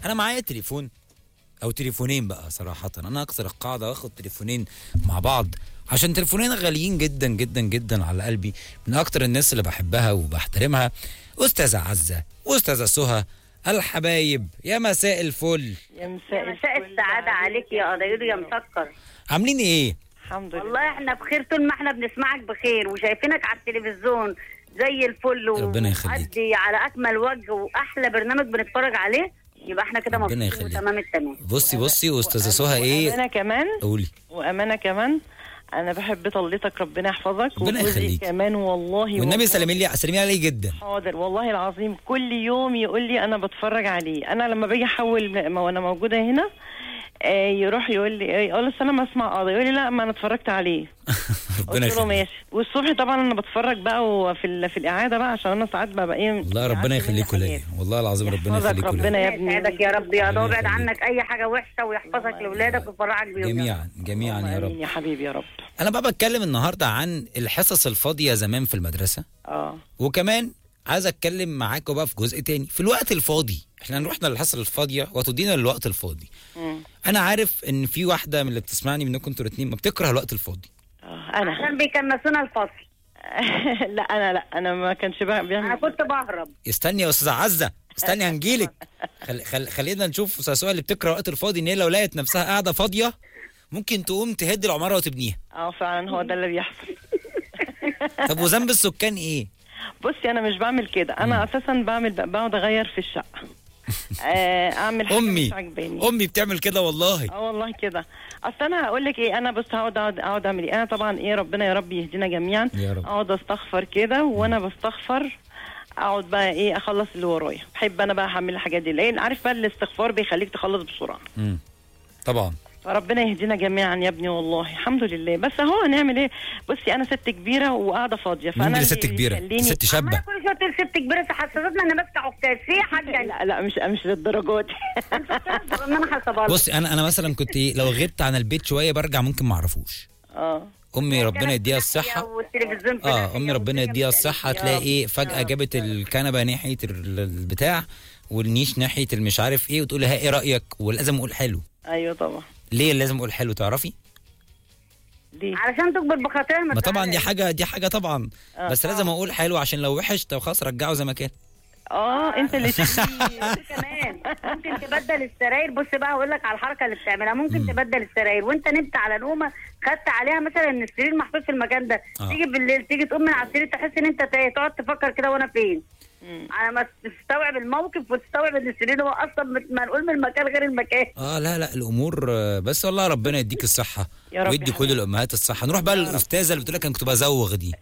انا معايا تليفون او تليفونين بقى صراحه انا اكسر القاعده واخد تليفونين مع بعض عشان تليفونين غاليين جدا جدا جدا على قلبي من اكتر الناس اللي بحبها وبحترمها استاذه عزه واستاذه سهى الحبايب يا مساء الفل يا مساء مساء الفل السعادة عليك يا قضير يا مسكر عاملين ايه الحمد لله والله احنا بخير طول ما احنا بنسمعك بخير وشايفينك على التلفزيون زي الفل ربنا يخليك. ومؤدي على اكمل وجه واحلى برنامج بنتفرج عليه يبقى احنا كده ربنا مبسوطين يخليك. وتمام التمام بصي بصي واستاذه سهى ايه وامانه كمان قولي وامانه كمان انا بحب طلتك ربنا يحفظك ربنا وجوزي يخليك. كمان والله والنبي والله سلمي لي سلمي علي جدا حاضر والله العظيم كل يوم يقول لي انا بتفرج عليه انا لما باجي احول م- وانا موجوده هنا آه، يروح يقول لي إيه، اقول له أصل انا ما اسمع قاضي يقول لي لا ما انا اتفرجت عليه ربنا قلت له يخليك ماشي والصبح طبعا انا بتفرج بقى وفي ال- في الاعاده بقى عشان انا ساعات ببقى ايه والله ربنا بيعدي يخليكوا مني ليا حاجات. والله العظيم ربنا يحفظك يخليكوا ربنا ليا يا ابني يسعدك يا رب يا ربنا رب ويبعد يخليك. عنك اي حاجه وحشه ويحفظك لاولادك ويفرحك بيهم جميعا جميعا يا آمين رب يا حبيبي يا رب انا بقى بتكلم النهارده عن الحصص الفاضيه زمان في المدرسه اه وكمان عايز اتكلم معاكم بقى في جزء تاني في الوقت الفاضي احنا رحنا للحصه الفاضيه وتدينا للوقت الفاضي مم. انا عارف ان في واحده من اللي بتسمعني منكم انتوا الاثنين ما بتكره الوقت الفاضي آه، انا عشان بيكنسونا الفصل لا انا لا انا ما كانش بقى انا بيعمل كنت بهرب استني يا استاذه عزه استني هنجيلك خل... خل... خلينا نشوف استاذه سؤال اللي بتكره الوقت الفاضي ان هي لو لقت نفسها قاعده فاضيه ممكن تقوم تهد العماره وتبنيها اه فعلا هو ده اللي بيحصل طب وذنب السكان ايه بصي انا مش بعمل كده انا اساسا بعمل بقعد اغير في الشقه آه، اعمل حاجه امي مش عاجباني امي بتعمل كده والله اه والله كده اصل انا هقول لك ايه انا بص هقعد اقعد اقعد اعمل ايه انا طبعا ايه ربنا يا رب يهدينا جميعا يا رب. اقعد استغفر كده وانا بستغفر اقعد بقى ايه اخلص اللي ورايا بحب انا بقى اعمل الحاجات دي لان عارف بقى الاستغفار بيخليك تخلص بسرعه امم طبعا فربنا يهدينا جميعا يا ابني والله الحمد لله بس اهو هنعمل ايه بصي انا ست كبيره وقاعده فاضيه مين اللي ست اللي كبيره بيخليني- ست عماله شابه كل شويه تقول ست كبيره حسستنا ان ماسكه عكاز في حاجه لا لا مش مش للدرجات ان انا حاسبها بصي انا انا مثلا كنت ايه لو غبت عن البيت شويه برجع ممكن ما اعرفوش اه امي ربنا يديها الصحه والتلفزيون في اه ناحية امي ربنا والدنيا يديها في الصحه يا تلاقي رب. ايه يا فجاه رب. جابت الكنبه ناحيه ال- البتاع والنيش ناحيه المش عارف ايه وتقول لها ايه رايك ولازم اقول حلو ايوه طبعا ليه لازم اقول حلو تعرفي دي علشان تكبر بخاطرها ما طبعا دي حاجه دي حاجه طبعا آه. بس لازم اقول حلو عشان لو وحش طب خلاص رجعه زي ما كان اه انت اللي تشيل. كمان ممكن تبدل السراير بص بقى هقول لك على الحركه اللي بتعملها ممكن تبدل السراير وانت نمت على نومه خدت عليها مثلا ان السرير محطوط في المكان ده آه. تيجي بالليل تيجي تقوم من على السرير تحس ان انت تايه تقعد تفكر كده وانا فين مم. على ما تستوعب الموقف وتستوعب ان السرير هو اصلا مت- منقول من مكان غير المكان اه لا لا الامور آه، بس والله ربنا يديك الصحه يا رب ويدي يا كل الامهات الصحه نروح بقى للاستاذه اللي بتقول لك انا كنت بزوغ دي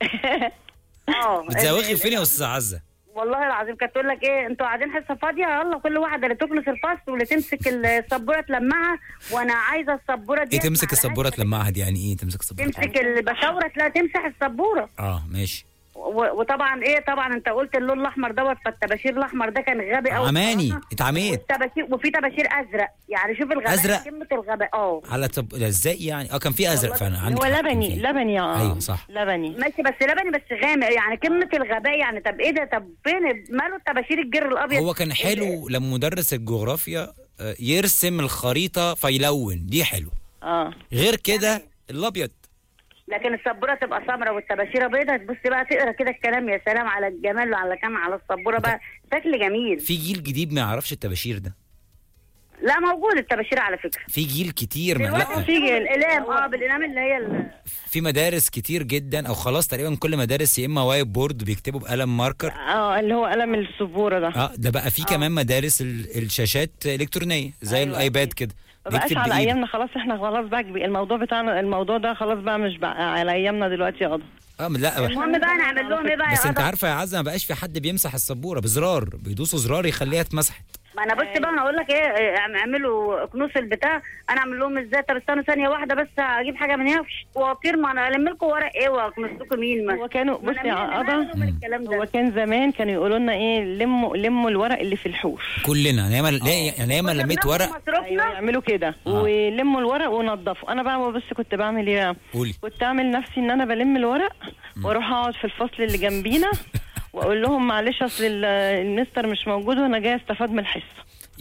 اه بتزوغي فين يا استاذه عزه والله العظيم كانت تقول لك ايه انتوا قاعدين حصه فاضيه يلا كل واحده اللي تكنس الفصل واللي تمسك السبوره تلمعها وانا عايزه السبوره دي ايه تمسك السبوره تلمعها دي يعني ايه تمسك السبوره تمسك البشاوره تلاقي تمسح السبوره اه ماشي و- وطبعا ايه طبعا انت قلت اللون الاحمر دوت فالطباشير الاحمر ده كان غبي قوي عماني بصراحة. اتعميت والطباشير وفي طباشير ازرق يعني شوف الغباء أزرق؟ كلمه الغباء اه على طب لا ازاي يعني اه كان في ازرق فعلا عندك هو حق، كان لبني في. لبني اه أيوة، صح. لبني ماشي بس لبني بس غامق يعني كلمه الغباء يعني طب ايه ده طب فين ماله الطباشير الجر الابيض هو كان حلو لما مدرس الجغرافيا آه، يرسم الخريطه فيلون دي حلو اه غير كده الابيض لكن السبوره تبقى سمراء والطباشيره بيضاء تبص بقى تقرا كده الكلام يا سلام على الجمال وعلى كام على السبوره بقى شكل جميل في جيل جديد ما يعرفش الطباشير ده لا موجود الطباشير على فكره في جيل كتير ما دلوقتي لا في بالإقلام اه بالإقلام اللي هي ال- في مدارس كتير جدا او خلاص تقريبا كل مدارس يا اما وايت بورد بيكتبوا بقلم ماركر اه اللي هو قلم السبوره ده اه ده بقى في كمان مدارس ال- الشاشات الكترونيه زي أيوة، الايباد أكيد. كده ما بقاش بيكتب على بإيده. ايامنا خلاص احنا خلاص بقى كبي- الموضوع بتاعنا الموضوع ده خلاص بقى مش بقى على ايامنا دلوقتي يا قضا اه لا المهم بقى نعمل لهم ايه بقى بس يا انت قضا عارفه يا عزه ما بقاش في حد بيمسح السبوره بزرار بيدوسوا زرار يخليها اتمسحت ما انا بص بقى انا اقول لك ايه إيه، اعملوا كنوس البتاع انا اعمل لهم ازاي طب استنوا ثانيه واحده بس اجيب حاجه من هنا وش- واطير ما انا الم لكم ورق ايه واكنس لكم مين ما هو كانوا ما بصي أنا يا مين اللي قضا ماله من الكلام هو ده كان زمان كانوا يقولوا لنا ايه لموا لموا الورق اللي في الحوش كلنا انا ياما لا يعني ياما كنا لميت بناخد ورق ايوه مصروفنا يعملوا كده آه. ولموا الورق ونضفوا انا بقى بس كنت بعمل ايه بقى؟ قولي كنت اعمل نفسي ان انا بلم الورق واروح اقعد في الفصل اللي جنبينا واقول لهم معلش اصل ال- المستر مش موجود وانا جاي استفاد من الحصه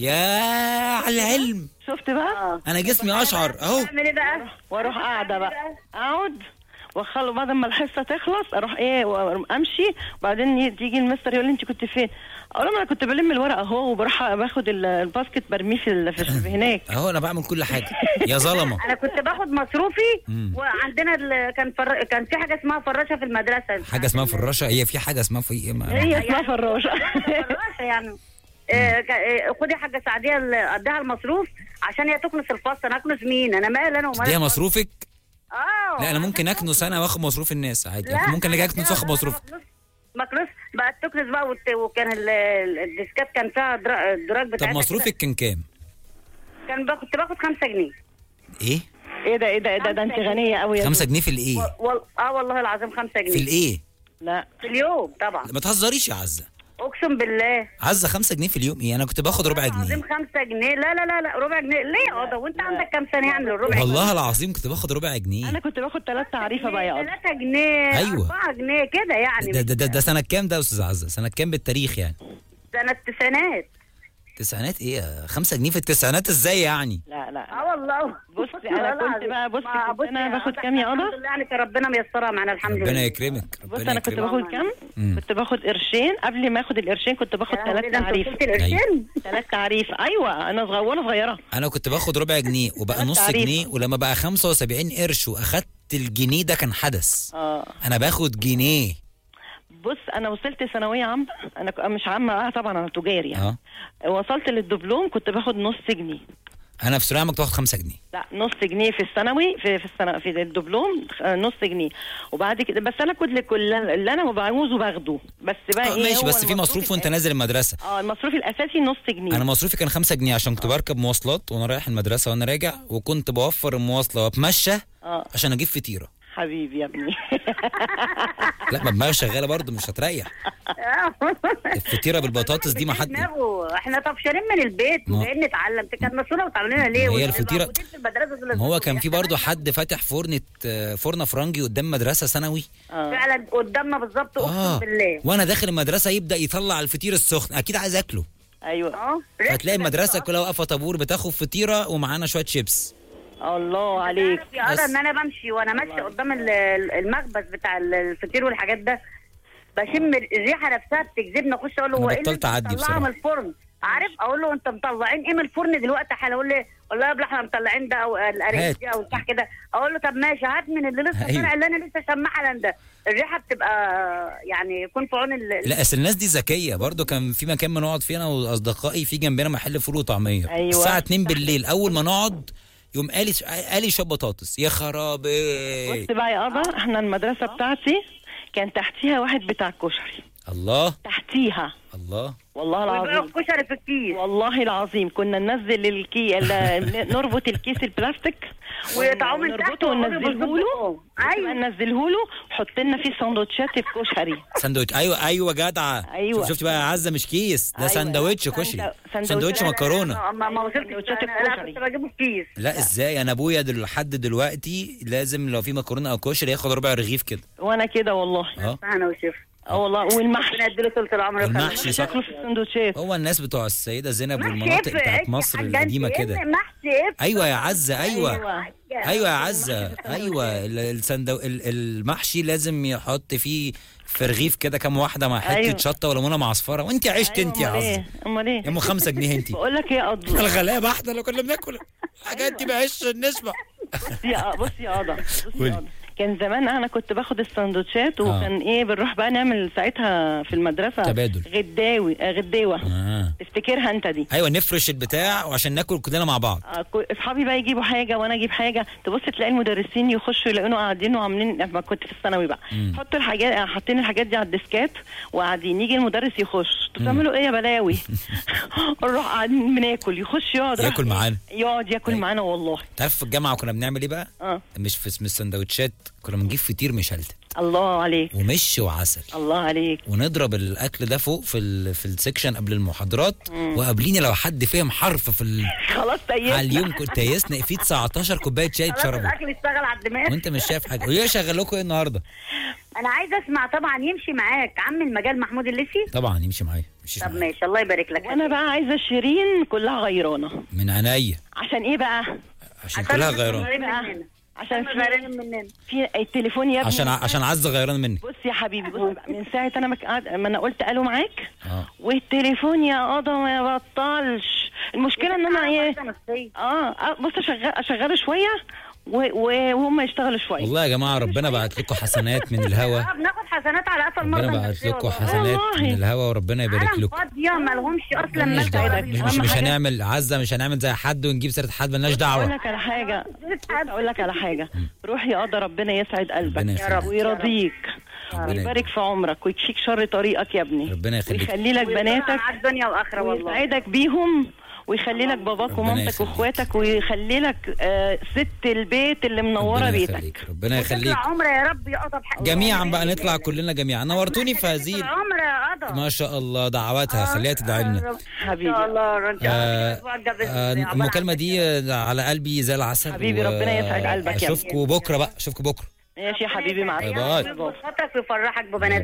يا على العلم شفت بقى اه انا جسمي اشعر اهو اعمل ايه بقى؟ واروح قاعده بقى اقعد واخلص بعد ما الحصه تخلص اروح ايه وامشي وبعدين ي- تيجي المستر يقول لي انت كنت فين اقول له ما انا كنت بلم الورق اهو وبروح باخد ال- الباسكت برميه في, ال- في في هناك اهو انا بعمل كل حاجه يا ظلمه انا كنت باخد مصروفي مم. وعندنا ال... كان فر... كان في حاجه اسمها فراشه في المدرسه حاجه اسمها فراشه هي في حاجه اسمها في إيه؟ ما- هي اسمها فراشه فراشه يعني آه، ك- آه، خدي حاجه سعديه ال- اديها المصروف عشان هي تكنس الفصل انا اكنس مين انا مال انا ومال تديها الفصل. مصروفك اه لا انا ممكن اكنس انا واخد مصروف الناس عادي لا، ممكن اجي أنا اكنس كده واخد أنا مصروف مكنوس- مكنوس بقت تكنس بقى وت- وكان ال- ال- الديسكات كان فيها درا- الدراج طب بتاعتها مصروفك كان كام كده. كان باخد كنت باخد 5 جنيه ايه ايه ده ايه ده ايه ده ده انت غنيه قوي يا 5 زوز. جنيه في الايه و... وال... اه والله العظيم 5 في جنيه الايه لا في اليوم طبعا ما تهزريش يا عزه اقسم بالله عزه 5 جنيه في اليوم ايه انا كنت باخد ربع العظيم جنيه 5 جنيه لا لا لا لا ربع جنيه ليه يا قضا وانت عندك كام سنه يعمل الربع والله العظيم كنت باخد ربع انا جنيه كنت باخد ثلاث تعريفه بقى يا قضا 3 جنيه أيوة. 4 جنيه كده يعني ده, ده, ده, ده سنه كام ده يا استاذ عزه سنه كام بالتاريخ يعني سنه التسعينات تسعينات ايه 5 جنيه في التسعينات ازاي يعني لا لا اه والله بصي، أنا كنت بقى- بصي، ما- كنت أنا يا باخد قضا، كام يا الحمد قضا؟ لله يعني كان ربنا ميسرها معانا الحمد لله ربنا يكرمك بص ربنا انا كنت يكرمك باخد كام مم. كنت باخد قرشين قبل ما اخد القرشين كنت باخد يا ثلاث ولد، أنت تعريف وصلت القرشين ثلاث تعريف ايوه انا صغيره وانا صغيره انا كنت باخد ربع جنيه وبقى ثلاث نص تعريف. جنيه ولما بقى 75 قرش واخدت الجنيه ده كان حدث اه انا باخد جنيه بص انا وصلت ثانويه عامه انا ك- مش عامه اه طبعا انا تجاري يعني اه وصلت للدبلوم كنت باخد نص جنيه انا في ثانويه عامه كنت باخد 5 جنيه لا نص جنيه في الثانوي في في السنة في الدبلوم آه، نص جنيه وبعد كده بس انا كل كل اللي انا بعوزه باخده بس بقى اه ايه ماشي هو بس في المصروف مصروف وانت الأساسي- نازل المدرسه اه المصروف الاساسي نص جنيه انا مصروفي كان 5 جنيه عشان كنت بركب مواصلات وانا رايح المدرسه وانا راجع وكنت بوفر المواصله واتمشى اه عشان اجيب فطيره حبيبي يا ابني لا ما دماغي شغاله برضه مش هتريح الفطيره بالبطاطس دي ما حد دماغه. احنا طفشانين من البيت ما- وجايين نتعلم تكنسونا وتعملونا ليه ما هي وتبقى الفطيرة- موجودين في المدرسة دول ما هو كان في إحنا برضه مالنا؟ حد فاتح فرن فرن فرنجي قدام مدرسه ثانوي اه فعلا قدامنا بالظبط اقسم اه بالله وانا داخل المدرسه يبدا يطلع الفطير السخن اكيد عايز اكله ايوه اه فتلاقي المدرسه كلها واقفه طابور بتاخد فطيره ومعانا شويه شيبس الله عليك عارف يا قرا بس. ان انا بمشي وانا ماشيه قدام ال- ال- المخبز بتاع ال- الفطير والحاجات ده بشم الريحه نفسها بتجذبني اخش اقول له أنا هو ايه اللي بطلت انت أعدي مطلعه من بصراحة. الفرن عارف اقول له انت مطلعين ايه من الفرن دلوقتي حالا اقول له والله يا ابني احنا مطلعين ده او القريش هات. دي او صح كده اقول له طب ماشي هات من اللي لسه أيوة. طالع اللي انا لسه شماه حالا ده الريحه بتبقى يعني يكون في عون ال- لا اصل الناس دي ذكيه برضه كان في مكان بنقعد فيه انا واصدقائي في جنبنا محل فول وطعميه أيوة. الساعه 2 بالليل اول ما نقعد يقوم قالي قالي شويه بطاطس يا خرابي بص بقى يا قضا احنا المدرسه بتاعتي كان تحتيها واحد بتاع كشري الله تحتيها الله والله ويبقى العظيم الكشري في الكيس والله العظيم كنا ننزل الكي ال- نربط الكيس البلاستيك ويقطعوه من تحت ونربطه ويقعدوا وننزله له يبصوا. ايوه ننزله له وحط لنا فيه سندوتشات الكشري سندوتش ايوه ايوه جدعه أيوة. شوف شفت بقى يا عزه مش كيس ده أيوة. سندوتش سند- كشري سندوتش- سندوتش لا، لا، مكرونه ما ما ما وصلتش سندوتشات أنا- لا الكشري. كنت بجيبه في كيس لا ازاي انا ابويا دل- لحد دلوقتي لازم لو في مكرونه او كشري ياخد ربع رغيف كده وانا كده والله اه انا وشيف اه والله والمحشي ربنا يديله طول العمر المحشي صح شكله في السندوتشات هو الناس بتوع السيده زينب محشي والمناطق إفرق. بتاعت مصر حاجة القديمه أنت كده إيه محشي إفرق. ايوه يا عزه ايوه أيوة. ايوه يا عزه ايوه ال- السندو... ال- المحشي لازم يحط فيه في رغيف كده كام واحده مع حته أيوة. شطه وليمونه معصفره وانت عشت أيوة، انت يا أمال عزه ايه امال ايه يا ام 5 جنيه انت بقول لك ايه يا قضا الغلابه احنا اللي كنا بناكل الحاجات دي بعيش النسبه بص يا بص يا قضا بص قولي. يا قضا كان زمان انا كنت باخد السندوتشات وكان ايه بنروح بقى نعمل ساعتها في المدرسه تبادل. غداوي آه، غداوه آه. تفتكرها انت دي ايوه نفرش البتاع وعشان ناكل كلنا مع بعض آه، كو- اصحابي بقى يجيبوا حاجه وانا اجيب حاجه تبص تلاقي المدرسين يخشوا يلاقونا قاعدين وعاملين لما كنت في الثانوي بقى مم. حطوا الحاجات آه، حاطين الحاجات دي على الديسكات وقاعدين يجي المدرس يخش انتوا بتعملوا ايه يا بلاوي نروح قاعدين بناكل يخش يقعد راح- ياكل معانا. يقعد ياكل معانا والله تعرف في الجامعه كنا بنعمل ايه بقى اه مش في اسم السندوتشات كنا بنجيب فطير مشلتت الله عليك ومش وعسل الله عليك ونضرب الاكل ده فوق في ال... في السكشن قبل المحاضرات وقابليني لو حد فهم حرف في ال... خلاص تيسنا على اليوم كنت يسنا في 19 كوبايه شاي خلاص اتشربوا الاكل اشتغل على الدماغ وانت مش شايف حاجه ويا شغل لكم ايه النهارده انا عايزه اسمع طبعا يمشي معاك عم المجال محمود الليثي طبعا يمشي معايا مش طب ماشي الله يبارك لك وانا بقى عايزه شيرين كلها غيرانه من عينيا عشان ايه بقى عشان كلها غيران غيران بقى؟ مننا عشان عشان في غيران مننا في التليفون يا ابني عشان ع- عشان عز غيران منك بص يا حبيبي بص بقى، من ساعه انا مك... قاعد- ما انا قلت الو معاك اه والتليفون يا قضا ما يبطلش المشكله ان انا ايه نفسية. اه آه، بص اشغل اشغله شويه و- و- وهم يشتغلوا شويه والله يا جماعه ربنا بعت لكم حسنات من الهوا اه بناخد حسنات على قفا المرضى ربنا بعت النفسية لكم والله. حسنات والله. من الهوا وربنا يبارك عالم لكم فاضية ما لهمش اصلا مالناش مادة دعوه ولا مش أهم مش, مش حاجة- هنعمل عزه مش هنعمل زي حد ونجيب سيره حد مالناش اقول دعوه لك على حاجه بص اقول لك على حاجه روح يا قضا ربنا يسعد قلبك ربنا يا رب. ويرضيك ربنا ويبارك في عمرك ويكفيك شر طريقك يا ابني ربنا يخليك ويخلي لك بناتك على الدنيا واخره والله ويسعدك بيهم ويخلي لك باباك ربنا ومامتك يخليك. واخواتك ويخلي لك آه ست البيت اللي منوره ربنا بيتك يخليك ربنا يخليك وتطلع عمره يا رب يا قضا بحق جميعا بقى نطلع كلنا جميعا نورتوني في هذه طول عمره يا قضا ما شاء الله دعواتها خليها تدعي لنا حبيبي ان شاء الله انت آه، آه، المكالمه دي آه، على قلبي زي العسل حبيبي، ربنا يسعد قلبك يا ابني. اشوفكم بكره بقى اشوفكم بكره ماشي يا حبيبي مع باي السلامه باي. بيبسطك ويفرحك ببناتك